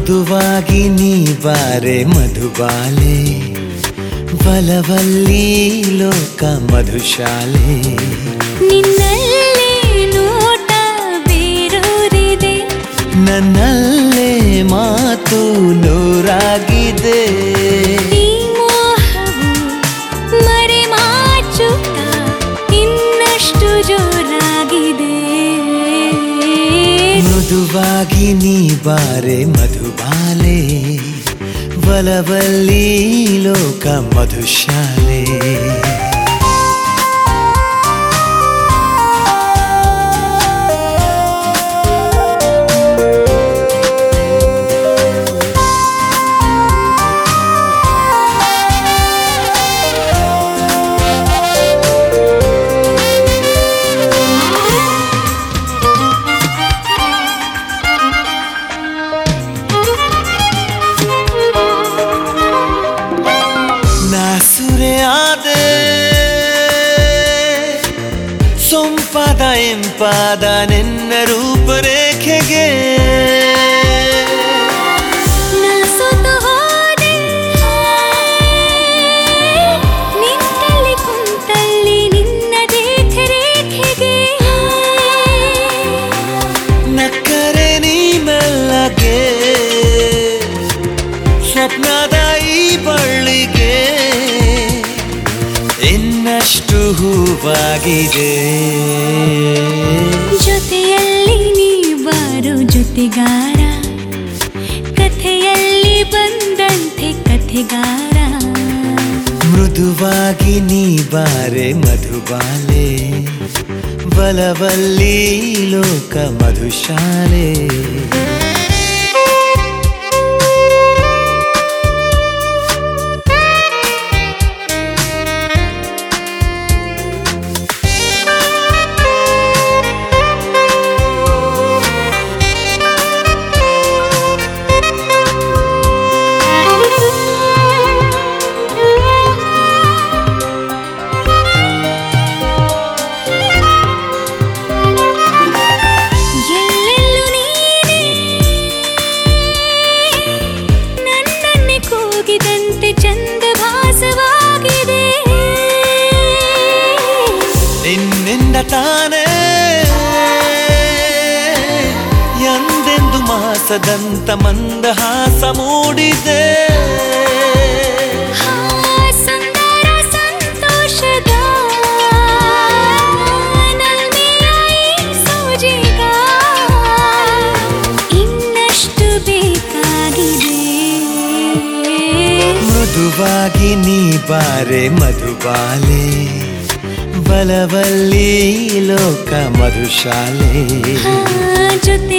ಮೃದುವಾಗಿ ನೀ ಬಾರೆ ಮಧುಬಾಲೆ ಬಲವಲ್ಲಿ ಲೋಕ ಮಧುಶಾಲೆ ನಿನ್ನಲ್ಲೇ ನೋಟ ಬೇರೂರಿದೆ ನನ್ನಲ್ಲೇ ಮಾತು ನೂರಾಗಿದೆ ಈ ಮೋಹವು ಮರೆಮಾಚುತ್ತ ಇನ್ನಷ್ಟು ಜೋರಾಗಿದೆ ಮೃದುವಾಗಿ ನೀ ಬಾರೆ ಮಧುಬಾಲೆ ಬಲವಲ್ಲಿ ಲೋಕ ಮಧುಶಾಲೆ ನಾಸುರೆ ಆದೆ ಸೊಂಪಾದ ಎಂಪಾದ ನಿನ್ನ ರೂಪರೇಖೆಗೆ ನಾ ಸೋತು ಹೋದೆ ನಿಂತಲ್ಲಿ ಕುಂತಲ್ಲಿ ನಿನ್ನ ರೇಖೆಗೆ ನಕ್ಕರೆ ನೀ ಮೆಲ್ಲಗೆ ಸ್ವಪ್ನದ ಈ ಬಳ್ಳಿಗೆ ಇನ್ನಷ್ಟು ಹೂವಾಗಿದೆ ಜೊತೆಯಲ್ಲಿ ನೀ ಬಾರೋ ಜೊತೆಗಾರ ಕಥೆಯಲ್ಲಿ ಬಂದಂತೆ ಕಥೆಗಾರ ಮೃದುವಾಗಿ ನೀ ಬಾರೆ ಮಧುಬಾಲೆ ಬಲವಲ್ಲಿ ಲೋಕ ಮಧುಶಾಲೆ ಎಲ್ಲೆಲ್ಲೂ ನೀನೇ ನನ್ನನ್ನೇ ಕೂಗಿದಂತೆ ಚಂದ ಭಾಸವಾಗಿದೆ ನಿನ್ನಿಂದ ತಾನೇ ಎಂದೆಂದು ಮಾಸದಂತ ಮಂದಹಾಸ ಮೂಡಿದೆ ಹಾ, ಸುಂದರ ಸಂತೋಷದ ನಲ್ಮೆಯ ಈ ಸೋಜಿಗ ಇನ್ನಷ್ಟು ಬೇಕಾಗಿದೆ ಮೃದುವಾಗಿ ನೀ ಬಾರೆ ಮಧುಬಾಲೆ ಬಲವಲ್ಲಿ ಲೋಕ ಮಧುಶಾಲೆ ಆ, ಜೊತೆ